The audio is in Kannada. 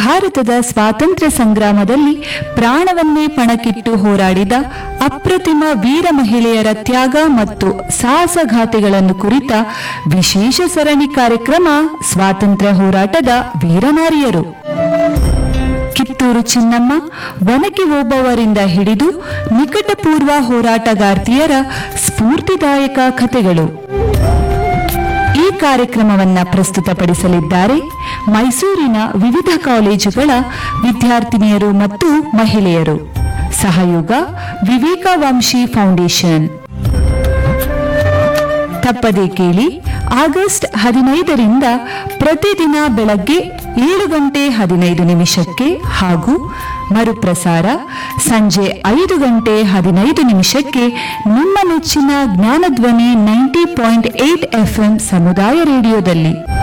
ಭಾರತದ ಸ್ವಾತಂತ್ರ್ಯ ಸಂಗ್ರಾಮದಲ್ಲಿ ಪ್ರಾಣವನ್ನೇ ಪಣಕ್ಕಿಟ್ಟು ಹೋರಾಡಿದ ಅಪ್ರತಿಮ ವೀರ ಮಹಿಳೆಯರ ತ್ಯಾಗ ಮತ್ತು ಸಾಹಸಘಾತಿಗಳನ್ನು ಕುರಿತ ವಿಶೇಷ ಸರಣಿ ಕಾರ್ಯಕ್ರಮ ಸ್ವಾತಂತ್ರ್ಯ ಹೋರಾಟದ ವೀರನಾರಿಯರು ಕಿತ್ತೂರು ಚಿನ್ನಮ್ಮ ಒನಕೆ ಓಬವ್ವರಿಂದ ಹಿಡಿದು ನಿಕಟಪೂರ್ವ ಹೋರಾಟಗಾರ್ತಿಯರ ಸ್ಫೂರ್ತಿದಾಯಕ ಕಥೆಗಳು ಈ ಕಾರ್ಯಕ್ರಮವನ್ನ ಪ್ರಸ್ತುತಪಡಿಸಲಿದ್ದಾರೆ ಮೈಸೂರಿನ ವಿವಿಧ ಕಾಲೇಜುಗಳ ವಿದ್ಯಾರ್ಥಿನಿಯರು ಮತ್ತು ಮಹಿಳೆಯರು ಸಹಯೋಗ ವಿವೇಕವಂಶಿ ಫೌಂಡೇಶನ್ ತಪ್ಪದೇ ಕೇಳಿ ಆಗಸ್ಟ್ ಹದಿನೈದರಿಂದ ಪ್ರತಿದಿನ ಬೆಳಗ್ಗೆ ಏಳು ಗಂಟೆ ಹದಿನೈದು ನಿಮಿಷಕ್ಕೆ ಹಾಗೂ ಮರುಪ್ರಸಾರ ಸಂಜೆ ಐದು ಗಂಟೆ ಹದಿನೈದು ನಿಮಿಷಕ್ಕೆ ನಿಮ್ಮ ನೆಚ್ಚಿನ ಜ್ಞಾನಧ್ವನಿ ನೈಂಟಿ ಪಾಯಿಂಟ್ ಏಟ್ ಎಫ್ಎಂ ಸಮುದಾಯ ರೇಡಿಯೋದಲ್ಲಿ